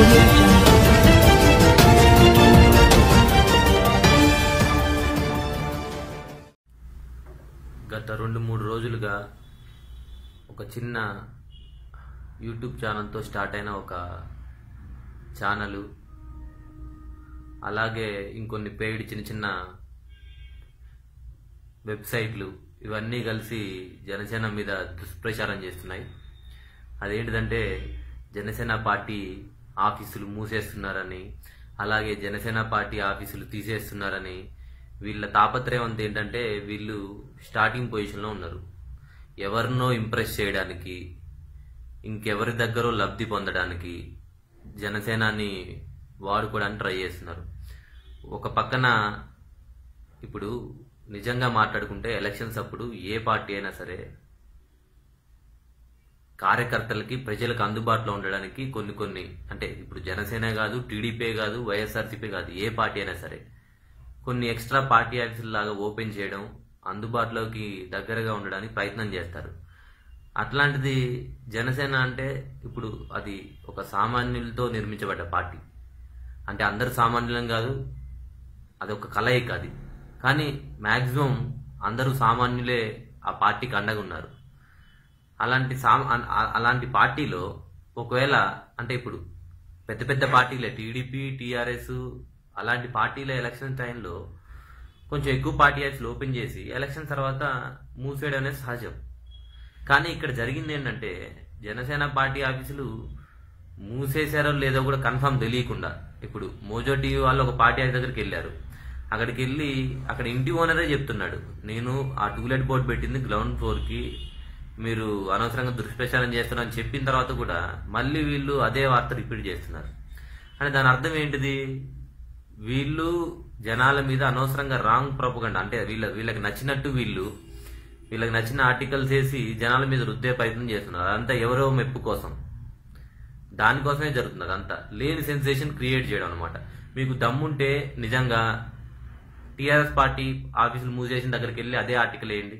audio jungle. గత రెండు మూడు రోజులుగా ఒక చిన్న యూట్యూబ్ ఛానల్తో స్టార్ట్ అయిన ఒక ఛానల్ అలాగే ఇంకొన్ని పెయిడ్ చిన్న చిన్న వెబ్సైట్లు ఇవన్నీ కలిసి జనసేన మీద దుష్ప్రచారం చేస్తున్నాయి అదేంటిదంటే జనసేన పార్టీ ఆఫీసులు మూసేస్తున్నారని అలాగే జనసేన పార్టీ ఆఫీసులు తీసేస్తున్నారని వీళ్ళ తాపత్రయం అంతా ఏంటంటే వీళ్ళు స్టార్టింగ్ పొజిషన్లో ఉన్నారు ఎవరినో ఇంప్రెస్ చేయడానికి ఇంకెవరి దగ్గర లబ్ధి పొందడానికి జనసేనాని వాడుకోవడానికి ట్రై చేస్తున్నారు ఒక పక్కన ఇప్పుడు నిజంగా మాట్లాడుకుంటే ఎలక్షన్స్ అప్పుడు ఏ పార్టీ అయినా సరే కార్యకర్తలకి ప్రజలకు అందుబాటులో ఉండడానికి కొన్ని కొన్ని అంటే ఇప్పుడు జనసేన కాదు టీడీపీ కాదు వైఎస్ఆర్సీపీ కాదు ఏ పార్టీ అయినా సరే కొన్ని ఎక్స్ట్రా పార్టీ ఆఫీసులు లాగా ఓపెన్ చేయడం అందుబాటులోకి దగ్గరగా ఉండడానికి ప్రయత్నం చేస్తారు అట్లాంటిది జనసేన అంటే ఇప్పుడు అది ఒక సామాన్యులతో నిర్మించబడ్డ పార్టీ అంటే అందరు సామాన్యులం కాదు అది ఒక కలయిక అది కానీ మ్యాక్సిమం అందరూ సామాన్యులే ఆ పార్టీకి అండగా ఉన్నారు అలాంటి సా అ- అ- అలాంటి పార్టీలో ఒకవేళ అంటే ఇప్పుడు పెద్ద పెద్ద పార్టీలే టీడీపీ టీఆర్ఎస్ అలాంటి పార్టీల ఎలక్షన్ టైంలో కొంచెం ఎక్కువ పార్టీ ఆఫీసులు ఓపెన్ చేసి ఎలక్షన్ తర్వాత మూసేయడం అనేది సహజం కానీ ఇక్కడ జరిగింది ఏంటంటే జనసేన పార్టీ ఆఫీసులు మూసేశారో లేదో కూడా కన్ఫర్మ్ తెలియకుండా ఇప్పుడు మోజో టీవీ వాళ్ళు ఒక పార్టీ ఆఫీస్ దగ్గరికి వెళ్ళారు అక్కడికి వెళ్ళి అక్కడ ఇంటి ఓనరే చెప్తున్నాడు నేను ఆ టూలెట్ బోర్డు పెట్టింది గ్రౌండ్ ఫ్లోర్కి మీరు అనవసరంగా దుష్ప్రచారం చేస్తున్నారు అని చెప్పిన తర్వాత కూడా మళ్ళీ వీళ్ళు అదే వార్త రిపీట్ చేస్తున్నారు అంటే దాని అర్థం ఏంటిది వీళ్ళు జనాల మీద అనవసరంగా రాంగ్ ప్రొపగండా అంటే వీళ్ళ వీళ్ళకి నచ్చినట్టు వీళ్ళు వీళ్ళకి నచ్చిన ఆర్టికల్స్ వేసి జనాల మీద రుద్దే ప్రయత్నం చేస్తున్నారు అదంతా ఎవరో మెప్పు కోసం దానికోసమే జరుగుతుంది అదంతా లేని సెన్సేషన్ క్రియేట్ చేయడం అనమాట మీకు దమ్ముంటే నిజంగా టీఆర్ఎస్ పార్టీ ఆఫీసులు మూసేసిన దగ్గరికి వెళ్ళి అదే ఆర్టికల్ వేయండి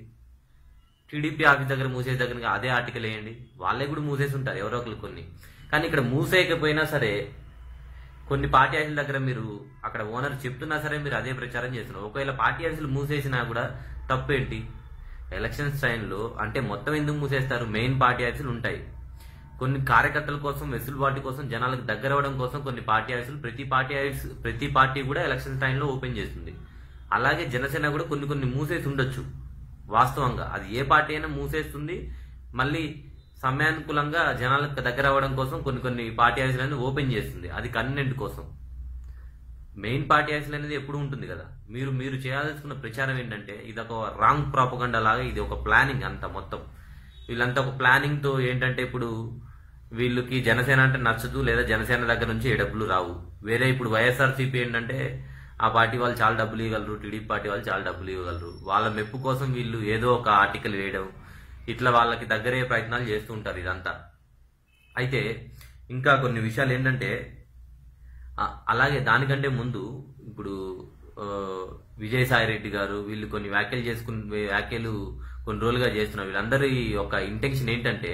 టీడీపీ ఆఫీస్ దగ్గర మూసేసి దగ్గర అదే ఆర్టికల్ వేయండి వాళ్ళే కూడా మూసేసి ఉంటారు ఎవరో ఒకరు కొన్ని కానీ ఇక్కడ మూసేయకపోయినా సరే కొన్ని పార్టీ ఆఫీసుల దగ్గర మీరు అక్కడ ఓనర్ చెప్తున్నా సరే మీరు అదే ప్రచారం చేస్తున్నారు ఒకవేళ పార్టీ ఆఫీసులు మూసేసినా కూడా తప్పేంటి ఎలక్షన్స్ టైంలో అంటే మొత్తం ఎందుకు మూసేస్తారు మెయిన్ పార్టీ ఆఫీసులు ఉంటాయి కొన్ని కార్యకర్తల కోసం వెసులుబాటు కోసం జనాలకు దగ్గర అవ్వడం కోసం కొన్ని పార్టీ ఆఫీసులు ప్రతి పార్టీ ఆఫీస్ ప్రతి పార్టీ కూడా ఎలక్షన్ టైంలో ఓపెన్ చేస్తుంది అలాగే జనసేన కూడా కొన్ని కొన్ని మూసేసి ఉండొచ్చు వాస్తవంగా అది ఏ పార్టీ అయినా మూసేస్తుంది మళ్ళీ సమయానుకూలంగా జనాలకు దగ్గర అవ్వడం కోసం కొన్ని కొన్ని పార్టీ ఆఫీసులను ఓపెన్ చేస్తుంది అది కన్వెంట్ కోసం మెయిన్ పార్టీ ఆఫీసులు అనేది ఎప్పుడు ఉంటుంది కదా మీరు మీరు చేయాల్సుకున్న ప్రచారం ఏంటంటే ఇది ఒక రాంగ్ ప్రాపగండా లాగా ఇది ఒక ప్లానింగ్ అంతా మొత్తం వీళ్ళంతా ఒక ప్లానింగ్ తో ఏంటంటే ఇప్పుడు వీళ్ళకి జనసేన అంటే నచ్చదు లేదా జనసేన దగ్గర నుంచి ఏ డబ్బులు రావు వేరే ఇప్పుడు వైఎస్ఆర్సీపీ ఏంటంటే ఆ పార్టీ వాళ్ళు చాలా డబ్బులు ఇవ్వగలరు టీడీపీ పార్టీ వాళ్ళు చాలా డబ్బులు ఇవ్వగలరు వాళ్ళ మెప్పు కోసం వీళ్ళు ఏదో ఒక ఆర్టికల్ వేయడం ఇట్లా వాళ్ళకి దగ్గరయ్యే ప్రయత్నాలు చేస్తూ ఉంటారు ఇదంతా అయితే ఇంకా కొన్ని విషయాలు ఏంటంటే ఆ, అలాగే దానికంటే ముందు ఇప్పుడు ఆ, విజయసాయి రెడ్డి గారు వీళ్ళు కొన్ని వ్యాఖ్యలు చేసుకుని వ్యాఖ్యలు కొన్ని రోజులుగా చేస్తున్నారు వీళ్ళందరి యొక్క ఇంటెన్షన్ ఏంటంటే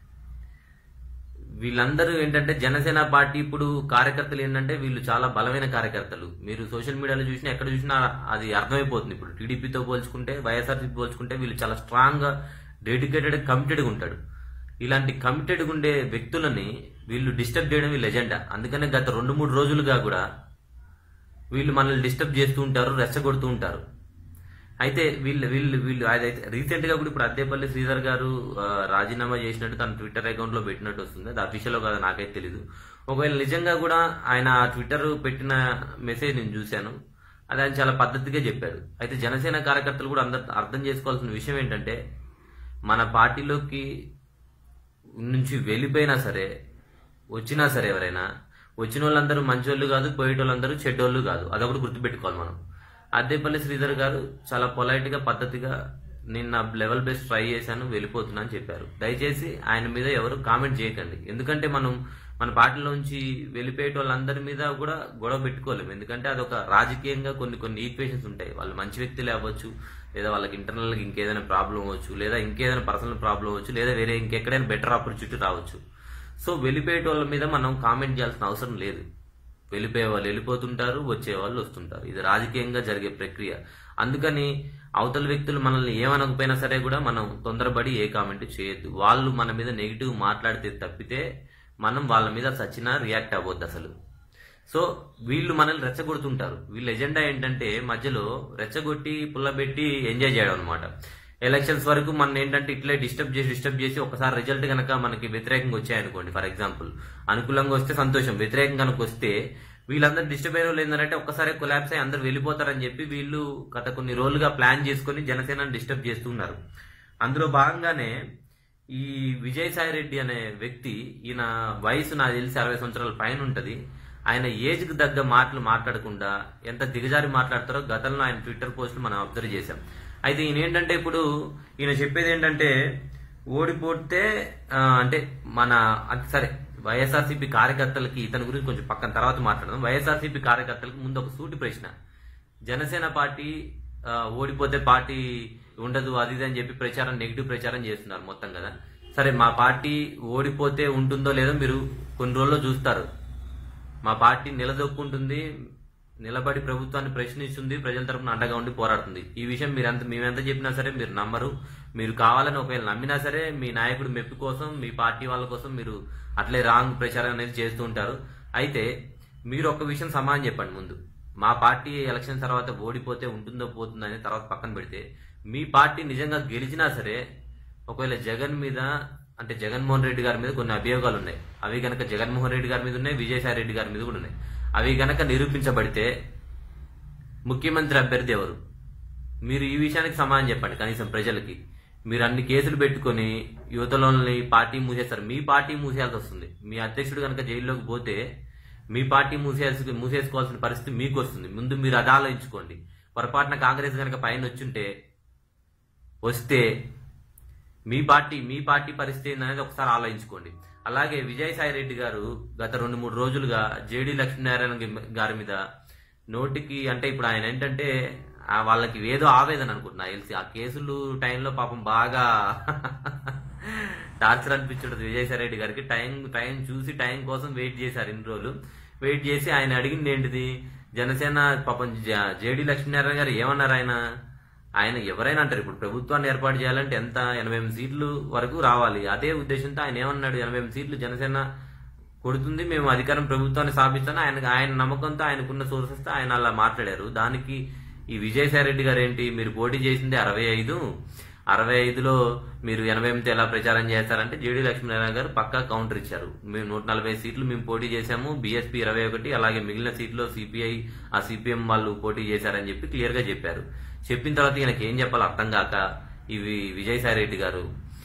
వీళ్ళందరూ ఏంటంటే జనసేన పార్టీ ఇప్పుడు కార్యకర్తలు ఏంటంటే వీళ్ళు చాలా బలమైన కార్యకర్తలు మీరు సోషల్ మీడియాలో చూసినా ఎక్కడ చూసినా అది అర్థమైపోతుంది ఇప్పుడు టీడీపీతో పోల్చుకుంటే వైఎస్ఆర్సీపీ పోల్చుకుంటే వీళ్ళు చాలా స్ట్రాంగ్ గా డెడికేటెడ్ కమిటెడ్గా ఉంటాడు ఇలాంటి కమిటెడ్గా ఉండే వ్యక్తులని వీళ్ళు డిస్టర్బ్ చేయడం వీళ్ళ ఎజెండా అందుకనే గత రెండు మూడు రోజులుగా కూడా వీళ్ళు మనల్ని డిస్టర్బ్ చేస్తూ ఉంటారు రెచ్చగొడుతూ ఉంటారు అయితే వీళ్ళు వీళ్ళు వీళ్ళు అదైతే రీసెంట్ గా కూడా ఇప్పుడు అద్దేపల్లి శ్రీధర్ గారు ఆ, రాజీనామా చేసినట్టు తన ట్విట్టర్ అకౌంట్ లో పెట్టినట్టు వస్తుంది అది అఫీషియల్ కాదు నాకైతే తెలీదు ఒకవేళ నిజంగా కూడా ఆయన ట్విట్టర్ పెట్టిన మెసేజ్ నేను చూశాను అది ఆయన చాలా పద్ధతిగా చెప్పాడు అయితే జనసేన కార్యకర్తలు కూడా అందరు అర్థం చేసుకోవాల్సిన విషయం ఏంటంటే మన పార్టీలోకి నుంచి వెళ్ళిపోయినా సరే వచ్చినా సరే ఎవరైనా వచ్చిన వాళ్ళందరూ మంచోళ్ళు కాదు పోయేటోళ్ళందరూ చెడ్డోళ్ళు కాదు అదొకటి గుర్తుపెట్టుకోవాలి మనం అద్దేపల్లి శ్రీధర్ గారు చాలా పొలైట్ గా పద్ధతిగా నేను నా లెవెల్ బేస్ ట్రై చేశాను వెళ్ళిపోతున్నా అని చెప్పారు దయచేసి ఆయన మీద ఎవరు కామెంట్ చేయకండి ఎందుకంటే మనం మన పార్టీలోంచి వెళ్ళిపోయేట వాళ్ళందరి మీద కూడా గొడవ పెట్టుకోలేము ఎందుకంటే అదొక రాజకీయంగా కొన్ని కొన్ని ఈక్వేషన్స్ ఉంటాయి వాళ్ళు మంచి వ్యక్తులే అవ్వచ్చు లేదా వాళ్ళకి ఇంటర్నల్ గా ఇంకేదైనా ప్రాబ్లం అవ్వచ్చు లేదా ఇంకేదైనా పర్సనల్ ప్రాబ్లం అవ్వచ్చు లేదా వేరే ఇంకెక్కడైనా బెటర్ ఆపర్చునిటీ రావచ్చు సో వెళ్ళిపోయేటోళ్ళ మీద మనం కామెంట్ చేయాల్సిన అవసరం లేదు వెళ్ళిపోయే వాళ్ళు వెళ్ళిపోతుంటారు వచ్చే వాళ్ళు వస్తుంటారు ఇది రాజకీయంగా జరిగే ప్రక్రియ అందుకని అవతల వ్యక్తులు మనల్ని ఏమనకపోయినా సరే కూడా మనం తొందరపడి ఏ కామెంట్ చేయొద్దు వాళ్ళు మన మీద నెగిటివ్ మాట్లాడితే తప్పితే మనం వాళ్ళ మీద సచ్చినా రియాక్ట్ అవ్వద్దు అసలు సో వీళ్ళు మనల్ని రెచ్చగొడుతుంటారు వీళ్ళ ఎజెండా ఏంటంటే మధ్యలో రెచ్చగొట్టి పుల్లబెట్టి ఎంజాయ్ చేయడం అనమాట ఎలక్షన్స్ వరకు మనం ఏంటంటే ఇట్లే డిస్టర్బ్ చేసి డిస్టర్బ్ చేసి ఒకసారి రిజల్ట్ కనుక మనకి వ్యతిరేకంగా వచ్చాయనుకోండి ఫర్ ఎగ్జాంపుల్ అనుకూలంగా వస్తే సంతోషం వ్యతిరేకం కనుక వస్తే వీళ్ళందరూ డిస్టర్బ్ అయిన వాళ్ళు ఏంటంటే ఒక్కసారి కొలాప్స్ అయ్యి అందరు వెళ్ళిపోతారని చెప్పి వీళ్ళు గత కొన్ని రోజులుగా ప్లాన్ చేసుకుని జనసేనని డిస్టర్బ్ చేస్తున్నారు అందులో భాగంగానే ఈ విజయసాయి రెడ్డి అనే వ్యక్తి ఈయన వయసు నాకు తెలిసి అరవై సంవత్సరాల పైన ఉంటది ఆయన ఏజ్ కు తగ్గ మాటలు మాట్లాడకుండా ఎంత దిగజారి మాట్లాడతారో గతంలో ఆయన ట్విట్టర్ పోస్టులు మనం అబ్జర్వ్ చేశాం అయితే ఈయన ఏంటంటే ఇప్పుడు ఈయన చెప్పేది ఏంటంటే ఓడిపోతే ఆ, అంటే మన అంటే సరే వైఎస్ఆర్సీపీ కార్యకర్తలకి ఇతని గురించి కొంచెం పక్కన తర్వాత మాట్లాడదాం వైఎస్ఆర్సీపీ కార్యకర్తలకు ముందు ఒక సూటి ప్రశ్న జనసేన పార్టీ ఆ, ఓడిపోతే పార్టీ ఉండదు అది ఇది అని చెప్పి ప్రచారం నెగిటివ్ ప్రచారం చేస్తున్నారు మొత్తం కదా సరే మా పార్టీ ఓడిపోతే ఉంటుందో లేదో మీరు కొన్ని రోజుల్లో చూస్తారు మా పార్టీ నిలదొక్కుంటుంది నిలబడి ప్రభుత్వాన్ని ప్రశ్నిస్తుంది ప్రజల తరపున అండగా ఉండి పోరాడుతుంది ఈ విషయం మీరు ఎంత మేమెంత చెప్పినా సరే మీరు నమ్మరు మీరు కావాలని ఒకవేళ నమ్మినా సరే మీ నాయకుడు మెప్పు కోసం మీ పార్టీ వాళ్ళ కోసం మీరు అట్లే రాంగ్ ప్రచారం అనేది చేస్తూ ఉంటారు అయితే మీరు ఒక విషయం సమానం చెప్పండి ముందు మా పార్టీ ఎలక్షన్ తర్వాత ఓడిపోతే ఉంటుందో పోతుందో అనేది తర్వాత పక్కన పెడితే మీ పార్టీ నిజంగా గెలిచినా సరే ఒకవేళ జగన్ మీద అంటే జగన్మోహన్ రెడ్డి గారి మీద కొన్ని అభియోగాలు ఉన్నాయి అవి గనక జగన్మోహన్ రెడ్డి గారి మీద ఉన్నాయి విజయసాయి రెడ్డి గారి మీద కూడా ఉన్నాయి అవి గనక నిరూపించబడితే ముఖ్యమంత్రి అభ్యర్థి ఎవరు మీరు ఈ విషయానికి సమాధానం చెప్పండి కనీసం ప్రజలకి మీరు అన్ని కేసులు పెట్టుకొని యువతలోని పార్టీ మూసేస్తారు మీ పార్టీ మూసేయాల్సి వస్తుంది మీ అధ్యక్షుడు కనుక జైల్లోకి పోతే మీ పార్టీ మూసేయాల్సి మూసేసుకోవాల్సిన పరిస్థితి మీకు వస్తుంది ముందు మీరు అది ఆలోచించుకోండి పొరపాటున కాంగ్రెస్ కనుక పైన వచ్చుంటే వస్తే మీ పార్టీ మీ పార్టీ పరిస్థితి ఏందనేది ఒకసారి ఆలోచించుకోండి అలాగే విజయసాయి రెడ్డి గారు గత రెండు మూడు రోజులుగా జేడి లక్ష్మీనారాయణ గి- గారి మీద నోటికి అంటే ఇప్పుడు ఆయన ఏంటంటే ఆ వాళ్ళకి ఏదో ఆవేదన అనుకుంటున్నా తెలిసి ఆ కేసులు టైంలో పాపం బాగా టార్చర్ అనిపించడం విజయసాయి రెడ్డి గారికి టైం టైం చూసి టైం కోసం వెయిట్ చేశారు ఇన్ని రోజులు వెయిట్ చేసి ఆయన అడిగింది ఏంటిది జనసేన పాపం జ- జేడి లక్ష్మీనారాయణ గారు ఏమన్నారు ఆయన ఆయన ఎవరైనా అంటారు ఇప్పుడు ప్రభుత్వాన్ని ఏర్పాటు చేయాలంటే ఎంత ఎనభై ఎనిమిది సీట్లు వరకు రావాలి అదే ఉద్దేశంతో ఆయన ఏమన్నాడు ఎనభై ఎనిమిది సీట్లు జనసేన కొడుతుంది మేము అధికారం ప్రభుత్వాన్ని స్థాపిస్తాను ఆయన ఆయన నమ్మకంతో ఆయనకున్న సోర్సెస్ తో ఆయన అలా మాట్లాడారు దానికి ఈ విజయసాయి రెడ్డి గారు ఏంటి మీరు పోటీ చేసింది అరవై ఐదు అరవై ఐదులో మీరు ఎనభై ఎనిమిది ఎలా ప్రచారం చేస్తారంటే జేడీ లక్ష్మీనారాయణ గారు పక్కా కౌంటర్ ఇచ్చారు మేము నూట నలభై సీట్లు మేము పోటీ చేశాము బీఎస్పీ ఇరవై ఒకటి అలాగే మిగిలిన సీట్లో సిపిఐ ఆ సిపిఎం వాళ్ళు పోటీ చేశారని చెప్పి క్లియర్ గా చెప్పారు చెప్పిన తర్వాత ఈయనకి ఏం చెప్పాలో అర్థం కాక ఇవి విజయసాయి రెడ్డి గారు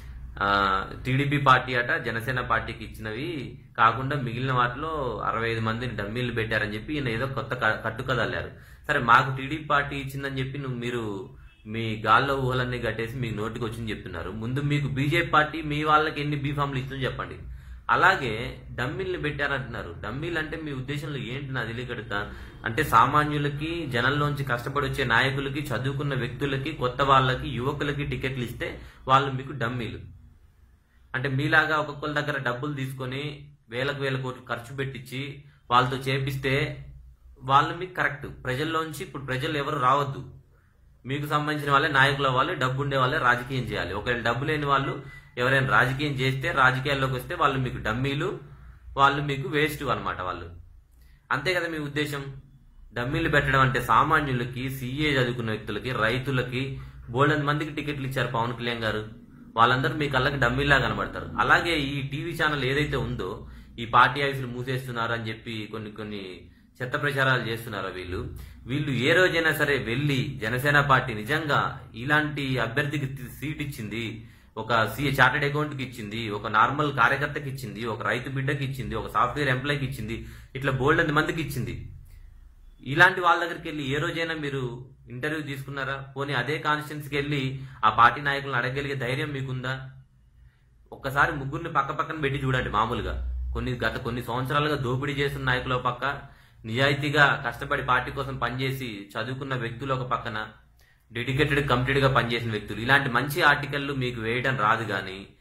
టీడీపీ పార్టీ అట జనసేన పార్టీకి ఇచ్చినవి కాకుండా మిగిలిన వాటిలో అరవై ఐదు మందిని డమ్మీలు పెట్టారని చెప్పి ఈయన ఏదో కొత్త క- కట్టుకదల్లారు సరే మాకు టీడీపీ పార్టీ ఇచ్చిందని చెప్పి నువ్వు మీరు మీ గాల్లో ఊహలన్నీ కట్టేసి మీకు నోటికి వచ్చింది చెప్తున్నారు ముందు మీకు బీజేపీ పార్టీ మీ వాళ్ళకి ఎన్ని బీఫామ్లు ఇస్తుందో చెప్పండి అలాగే డమ్మీల్ని పెట్టారంటున్నారు డమ్మీలు అంటే మీ ఉద్దేశంలో ఏంటి నా తెలియకడుతా అంటే సామాన్యులకి జనంలోంచి కష్టపడి వచ్చే నాయకులకి చదువుకున్న వ్యక్తులకి కొత్త వాళ్ళకి యువకులకి టికెట్లు ఇస్తే వాళ్ళు మీకు డమ్మీలు అంటే మీలాగా ఒక్కొక్కరి దగ్గర డబ్బులు తీసుకొని వేలకు వేల కోట్లు ఖర్చు పెట్టించి వాళ్ళతో చేపిస్తే వాళ్ళు మీకు కరెక్ట్ ప్రజల్లోంచి ఇప్పుడు ప్రజలు ఎవరు రావద్దు మీకు సంబంధించిన వాళ్ళే నాయకుల వాళ్ళే డబ్బు ఉండే వాళ్ళే రాజకీయం చేయాలి ఒకవేళ డబ్బు లేని వాళ్ళు ఎవరైనా రాజకీయం చేస్తే రాజకీయాల్లోకి వస్తే వాళ్ళు మీకు డమ్మీలు వాళ్ళు మీకు వేస్ట్ అన్నమాట వాళ్ళు అంతే కదా మీ ఉద్దేశం డమ్మీలు పెట్టడం అంటే సామాన్యులకి సీఏ చదువుకున్న వ్యక్తులకి రైతులకి బోల్డెన్ మందికి టికెట్లు ఇచ్చారు పవన్ కళ్యాణ్ గారు వాళ్ళందరూ మీ కళ్ళకి డమ్మీలా కనబడతారు అలాగే ఈ టీవీ ఛానల్ ఏదైతే ఉందో ఈ పార్టీ ఆఫీసులు మూసేస్తున్నారు అని చెప్పి కొన్ని కొన్ని చెత్త ప్రచారాలు చేస్తున్నారో వీళ్ళు వీళ్ళు ఏ రోజైనా సరే వెళ్ళి జనసేన పార్టీ నిజంగా ఇలాంటి అభ్యర్థికి తి- సీట్ ఇచ్చింది ఒక సీఏ చార్టెడ్ అకౌంట్ కి ఇచ్చింది ఒక నార్మల్ కార్యకర్తకి ఇచ్చింది ఒక రైతు బిడ్డకి ఇచ్చింది ఒక సాఫ్ట్వేర్ ఎంప్లాయీకి ఇచ్చింది ఇట్లా బోల్డ్ మందికి ఇచ్చింది ఇలాంటి వాళ్ళ దగ్గరికి వెళ్ళి ఏ రోజైనా మీరు ఇంటర్వ్యూ తీసుకున్నారా పోనీ అదే కాన్స్టిట్యున్సీకి వెళ్ళి ఆ పార్టీ నాయకులను అడగగలిగే ధైర్యం మీకుందా ఒక్కసారి ముగ్గురిని పక్క పక్కన పెట్టి చూడండి మామూలుగా కొన్ని గత కొన్ని సంవత్సరాలుగా దోపిడీ చేస్తున్న నాయకుల పక్క నిజాయితీగా కష్టపడి పార్టీ కోసం పనిచేసి చదువుకున్న వ్యక్తులు ఒక పక్కన డెడికేటెడ్ కంప్లీట్ గా పనిచేసిన వ్యక్తులు ఇలాంటి మంచి ఆర్టికల్లు మీకు వేయడం రాదు కానీ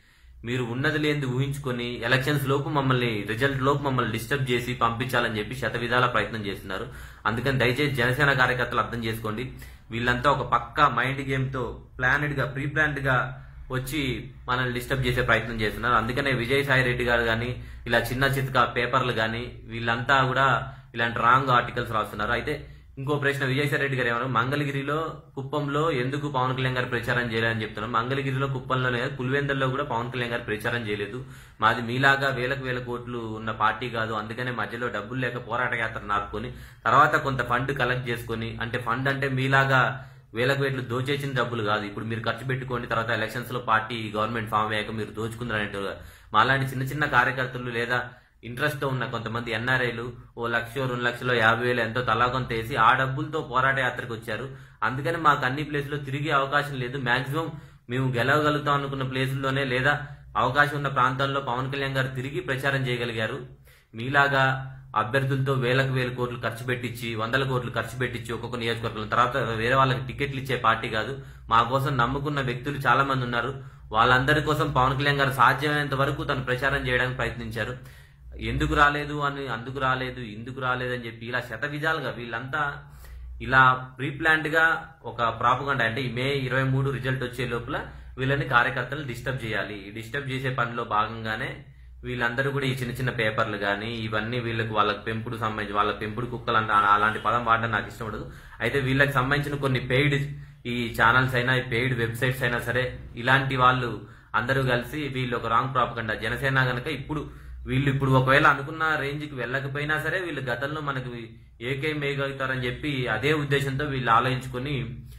మీరు ఉన్నది లేనిది ఊహించుకొని ఎలక్షన్స్ లోపు మమ్మల్ని రిజల్ట్ లోపు మమ్మల్ని డిస్టర్బ్ చేసి పంపించాలని చెప్పి శత విధాల ప్రయత్నం చేస్తున్నారు అందుకని దయచేసి జనసేన కార్యకర్తలు అర్థం చేసుకోండి వీళ్ళంతా ఒక పక్క మైండ్ గేమ్ తో ప్లానెడ్ గా ప్రీ ప్లాన్డ్ గా వచ్చి మనల్ని డిస్టర్బ్ చేసే ప్రయత్నం చేస్తున్నారు అందుకనే విజయసాయి రెడ్డి గారు కానీ ఇలా చిన్న చిత్క పేపర్లు కానీ వీళ్ళంతా కూడా ఇలాంటి రాంగ్ ఆర్టికల్స్ రాస్తున్నారు అయితే ఇంకో ప్రశ్న విజయసాయి రెడ్డి గారు ఏమన్నారు మంగళగిరిలో కుప్పంలో ఎందుకు పవన్ కళ్యాణ్ గారు ప్రచారం చేయలేదని చెప్తున్నారు మంగళగిరిలో కుప్పంలోనే కాదు, పులివెందుల్లో కూడా పవన్ కళ్యాణ్ గారు ప్రచారం చేయలేదు మాది మీలాగా వేలకు వేల కోట్లు ఉన్న పార్టీ కాదు అందుకనే మధ్యలో డబ్బులు లేక పోరాట యాత్ర నాపుకొని తర్వాత కొంత ఫండ్ కలెక్ట్ చేసుకొని అంటే ఫండ్ అంటే మీలాగా వేలకు వేట్లు దోచేసిన డబ్బులు కాదు ఇప్పుడు మీరు ఖర్చు పెట్టుకోండి తర్వాత ఎలక్షన్స్ లో పార్టీ గవర్నమెంట్ ఫామ్ అయ్యాక మీరు దోచుకుందరంటే మాలాంటి చిన్న చిన్న కార్యకర్తలు లేదా ఇంట్రెస్ట్ తో ఉన్న కొంతమంది ఎన్ఆర్ఐలు ఓ లక్ష రెండు లక్షలు యాభై వేలు ఎంతో తలా కొంత వేసి ఆ డబ్బులతో పోరాట యాత్రకు వచ్చారు అందుకని మాకు అన్ని ప్లేసుల్లో తిరిగే అవకాశం లేదు మాక్సిమం మేము గెలవగలుగుతాం అనుకున్న ప్లేసుల్లోనే లేదా అవకాశం ఉన్న ప్రాంతాల్లో పవన్ కళ్యాణ్ గారు తిరిగి ప్రచారం చేయగలిగారు మీలాగా అభ్యర్థులతో వేలకు వేల కోట్లు ఖర్చు పెట్టించి వందల కోట్లు ఖర్చు పెట్టించి ఒక్కొక్క నియోజకవర్గం తర్వాత వేరే వాళ్ళకి టికెట్లు ఇచ్చే పార్టీ కాదు మా కోసం నమ్ముకున్న వ్యక్తులు చాలా మంది ఉన్నారు వాళ్ళందరి కోసం పవన్ కళ్యాణ్ గారు సాధ్యమైనంత వరకు తను ప్రచారం చేయడానికి ప్రయత్నించారు ఎందుకు రాలేదు అని అందుకు రాలేదు ఇందుకు రాలేదు అని చెప్పి ఇలా శత విధాలుగా వీళ్ళంతా ఇలా ప్రీ ప్లాన్డ్ గా ఒక ప్రాపగండ అంటే ఈ మే ఇరవై మూడు రిజల్ట్ వచ్చే లోపల వీళ్ళని కార్యకర్తలు డిస్టర్బ్ చేయాలి ఈ డిస్టర్బ్ చేసే పనిలో భాగంగానే వీళ్ళందరూ కూడా ఈ చిన్న చిన్న పేపర్లు కానీ ఇవన్నీ వీళ్ళకి వాళ్ళకి పెంపుడు సంబంధించి వాళ్ళ పెంపుడు కుక్కలు అంట అలాంటి పదం వాడడం నాకు ఇష్టం ఉండదు అయితే వీళ్ళకి సంబంధించిన కొన్ని పెయిడ్ ఈ ఛానల్స్ అయినా ఈ పెయిడ్ వెబ్సైట్స్ అయినా సరే ఇలాంటి వాళ్ళు అందరూ కలిసి వీళ్ళు ఒక రాంగ్ ప్రాపగండ జనసేన గనక ఇప్పుడు వీళ్ళు ఇప్పుడు ఒకవేళ అనుకున్న రేంజ్ కి వెళ్ళకపోయినా సరే వీళ్ళు గతంలో మనకు ఏకై మేయగలుగుతారని చెప్పి అదే ఉద్దేశంతో వీళ్ళు ఆలోచించుకొని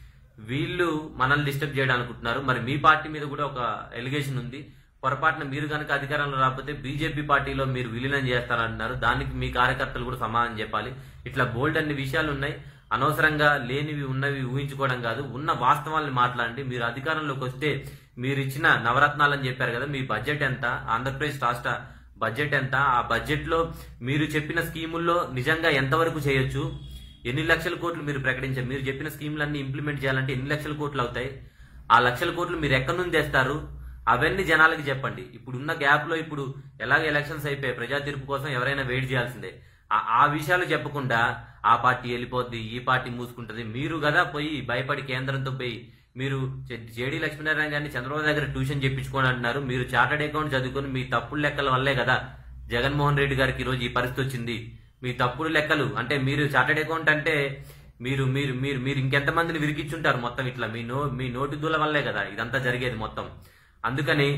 వీళ్ళు మనల్ని డిస్టర్బ్ చేయడం అనుకుంటున్నారు మరి మీ పార్టీ మీద కూడా ఒక ఎలిగేషన్ ఉంది పొరపాటున మీరు కనుక అధికారంలో రాకపోతే బీజేపీ పార్టీలో మీరు విలీనం చేస్తారంటున్నారు దానికి మీ కార్యకర్తలు కూడా సమాధానం చెప్పాలి ఇట్లా బోల్డ్ అన్ని విషయాలు ఉన్నాయి అనవసరంగా లేనివి ఉన్నవి ఊహించుకోవడం కాదు ఉన్న వాస్తవాలను మాట్లాడండి మీరు అధికారంలోకి వస్తే మీరు ఇచ్చిన నవరత్నాలని చెప్పారు కదా మీ బడ్జెట్ ఎంత ఆంధ్రప్రదేశ్ రాష్ట్ర బడ్జెట్ ఎంత ఆ బడ్జెట్ లో మీరు చెప్పిన స్కీముల్లో నిజంగా ఎంతవరకు చేయొచ్చు ఎన్ని లక్షల కోట్లు మీరు ప్రకటించారు మీరు చెప్పిన స్కీములన్నీ ఇంప్లిమెంట్ చేయాలంటే ఎన్ని లక్షల కోట్లు అవుతాయి ఆ లక్షల కోట్లు మీరు ఎక్కడి నుంచి తెస్తారు అవన్నీ జనాలకి చెప్పండి ఇప్పుడు ఉన్న గ్యాప్ లో ఇప్పుడు ఎలాగ ఎలక్షన్స్ అయిపోయాయి ప్రజా తీర్పు కోసం ఎవరైనా వెయిట్ చేయాల్సిందే ఆ- ఆ విషయాలు చెప్పకుండా ఆ పార్టీ వెళ్ళిపోద్ది ఈ పార్టీ మూసుకుంటది మీరు కదా పోయి భయపడి కేంద్రంతో పోయి మీరు జేడీ లక్ష్మీనారాయణ గారిని చంద్రబాబు దగ్గర ట్యూషన్ చెప్పించుకోని అంటున్నారు మీరు చార్టెడ్ అకౌంట్ చదువుకొని మీ తప్పుల లెక్కల వల్లే కదా జగన్మోహన్ రెడ్డి గారికి ఈ రోజు ఈ పరిస్థితి వచ్చింది మీ తప్పుడు లెక్కలు అంటే మీరు చార్టెడ్ అకౌంట్ అంటే మీరు మీరు మీరు మీరు ఇంకెంతమందిని విరికిచ్చుంటారు మొత్తం ఇట్లా మీ నో మీ నోటి దూల వల్లే కదా ఇదంతా జరిగేది మొత్తం అందుకని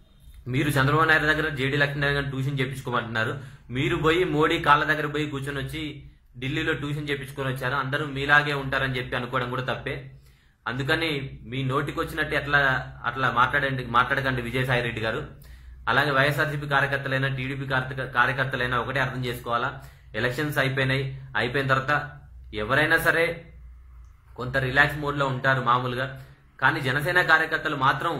మీరు చంద్రబాబు నాయుడు దగ్గర జేడీ లక్ష్మీనారాయణ గారిని ట్యూషన్ చెప్పించుకోమంటున్నారు మీరు పోయి మోడీ కాళ్ళ దగ్గర పోయి కూర్చొని వచ్చి ఢిల్లీలో ట్యూషన్ చెప్పించుకొని వచ్చారు అందరూ మీలాగే ఉంటారని చెప్పి అనుకోవడం కూడా తప్పే అందుకని మీ నోటికి వచ్చినట్టు ఎట్లా అట్లా మాట్లాడండి మాట్లాడకండి విజయసాయి రెడ్డి గారు అలాగే వైఎస్ఆర్సీపీ కార్యకర్తలైనా టీడీపీ కార్యక- కార్యకర్తలైనా ఒకటే అర్థం చేసుకోవాలా ఎలక్షన్స్ అయిపోయినాయి అయిపోయిన తర్వాత ఎవరైనా సరే కొంత రిలాక్స్ మోడ్ లో ఉంటారు మామూలుగా కానీ జనసేన కార్యకర్తలు మాత్రం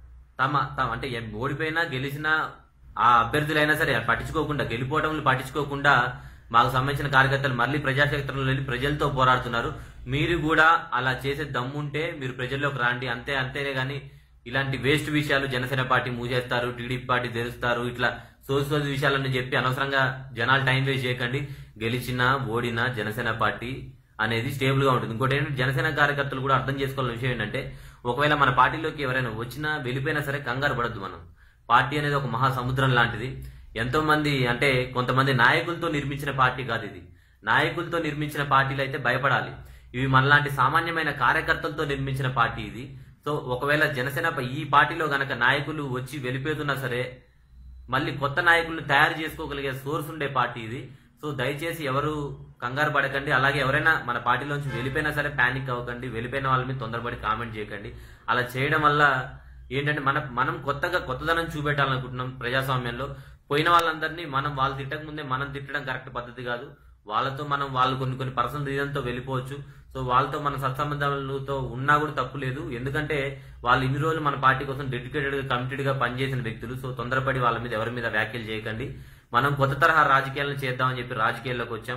తమ తమ అంటే ఎం- ఓడిపోయినా గెలిచినా ఆ అభ్యర్థులైనా సరే పట్టించుకోకుండా గెలిపోవడం పట్టించుకోకుండా మాకు సంబంధించిన కార్యకర్తలు మళ్ళీ ప్రజాక్షేత్రంలో వెళ్ళి ప్రజలతో పోరాడుతున్నారు మీరు కూడా అలా చేసే దమ్ముంటే మీరు ప్రజల్లోకి రాండి అంతే అంతేనే గాని ఇలాంటి వేస్ట్ విషయాలు జనసేన పార్టీ మూసేస్తారు టీడీపీ పార్టీ తెరుస్తారు ఇట్లా సోది సోది విషయాలని చెప్పి అనవసరంగా జనాలు టైం వేస్ట్ చేయకండి గెలిచినా ఓడినా జనసేన పార్టీ అనేది స్టేబుల్ గా ఉంటుంది ఇంకోటి ఏంటంటే జనసేన కార్యకర్తలు కూడా అర్థం చేసుకోవాల్సిన విషయం ఏంటంటే ఒకవేళ మన పార్టీలోకి ఎవరైనా వచ్చినా వెళ్ళిపోయినా సరే కంగారు పడద్దు మనం పార్టీ అనేది ఒక మహా సముద్రం లాంటిది ఎంతో మంది అంటే కొంతమంది నాయకులతో నిర్మించిన పార్టీ కాదు ఇది నాయకులతో నిర్మించిన పార్టీలు అయితే భయపడాలి ఇవి మనలాంటి సామాన్యమైన కార్యకర్తలతో నిర్మించిన పార్టీ ఇది సో ఒకవేళ జనసేన ప- ఈ పార్టీలో గనక నాయకులు వచ్చి వెళ్ళిపోతున్నా సరే మళ్ళీ కొత్త నాయకులను తయారు చేసుకోగలిగే సోర్స్ ఉండే పార్టీ ఇది సో దయచేసి ఎవరు కంగారు పడకండి అలాగే ఎవరైనా మన పార్టీలోంచి వెళ్ళిపోయినా సరే పానిక్ అవ్వకండి వెళ్ళిపోయిన వాళ్ళ మీద తొందరపడి కామెంట్ చేయకండి అలా చేయడం వల్ల ఏంటంటే మన మనం కొత్తగా కొత్తదనం చూపెట్టాలనుకుంటున్నాం ప్రజాస్వామ్యంలో పోయిన వాళ్ళందరినీ మనం వాళ్ళు తిట్టక ముందే మనం తిట్టడం కరెక్ట్ పద్ధతి కాదు వాళ్ళతో మనం వాళ్ళు కొన్ని కొన్ని పర్సనల్ రీజన్తో వెళ్ళిపోవచ్చు సో వాళ్ళతో మన సత్సంబంధాలతో ఉన్నా కూడా తప్పు లేదు ఎందుకంటే వాళ్ళు ఇన్ని రోజులు మన పార్టీ కోసం డెడికేటెడ్ గా కమిటెడ్ గా పనిచేసిన వ్యక్తులు సో తొందరపడి వాళ్ళ మీద ఎవరి మీద వ్యాఖ్యలు చేయకండి మనం కొత్త తరహా రాజకీయాలను చేద్దామని చెప్పి రాజకీయాల్లోకి వచ్చాం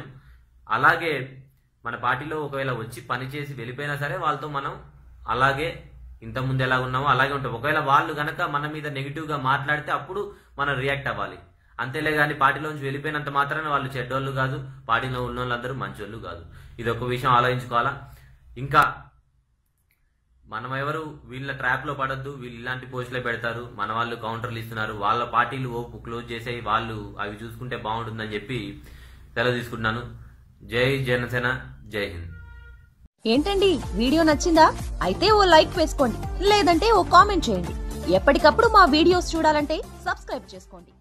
అలాగే మన పార్టీలో ఒకవేళ వచ్చి పని చేసి వెళ్ళిపోయినా సరే వాళ్ళతో మనం అలాగే ఇంత ముందు ఎలా ఉన్నామో అలాగే ఉంటాం ఒకవేళ వాళ్ళు గనక మన మీద నెగిటివ్ గా మాట్లాడితే అప్పుడు మనం రియాక్ట్ అవ్వాలి అంతేలే కానీ పార్టీలోంచి వెళ్ళిపోయినంత మాత్రాన వాళ్ళు చెడ్డోళ్ళు కాదు పార్టీలో ఉన్న వాళ్ళందరూ మంచోళ్ళు కాదు ఇది ఒక విషయం ఆలోచించుకోవాలా ఇంకా మనం ఎవరు వీళ్ళ ట్రాప్ లో పడద్దు వీళ్ళు ఇలాంటి పోస్టులే పెడతారు మన వాళ్ళు కౌంటర్లు ఇస్తున్నారు వాళ్ళ పార్టీలు ఓపు క్లోజ్ చేసే వాళ్ళు అవి చూసుకుంటే బాగుంటుందని చెప్పి సెలవు తీసుకుంటున్నాను జై జనసేన జై హింద్ ఏంటండి వీడియో నచ్చిందా అయితే ఓ లైక్ వేసుకోండి లేదంటే ఓ కామెంట్ చేయండి ఎప్పటికప్పుడు మా వీడియోస్ చూడాలంటే సబ్స్క్రైబ్ చేసుకోండి